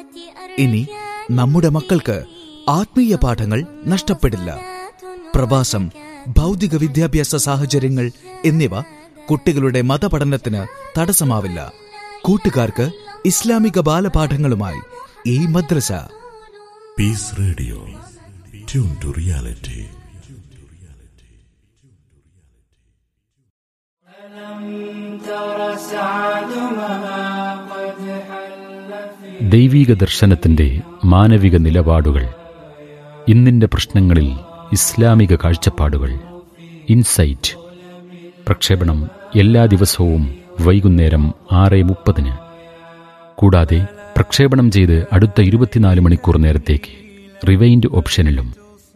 ഇനി നമ്മുടെ മക്കൾക്ക് ആത്മീയ പാഠങ്ങൾ നഷ്ടപ്പെടില്ല പ്രവാസം ഭൗതിക വിദ്യാഭ്യാസ സാഹചര്യങ്ങൾ എന്നിവ കുട്ടികളുടെ മതപഠനത്തിന് തടസ്സമാവില്ല കൂട്ടുകാർക്ക് ഇസ്ലാമിക ബാലപാഠങ്ങളുമായി ഈ മദ്രസ Peace Radio tune to reality ദൈവീക ദർശനത്തിന്റെ മാനവിക നിലപാടുകൾ ഇന്നിന്റെ പ്രശ്നങ്ങളിൽ ഇസ്ലാമിക കാഴ്ചപ്പാടുകൾ ഇൻസൈറ്റ് പ്രക്ഷേപണം എല്ലാ ദിവസവും വൈകുന്നേരം ആറ് മുപ്പതിന് കൂടാതെ പ്രക്ഷേപണം ചെയ്ത് അടുത്ത ഇരുപത്തിനാല് മണിക്കൂർ നേരത്തേക്ക് റിവൈൻഡ് ഓപ്ഷനിലും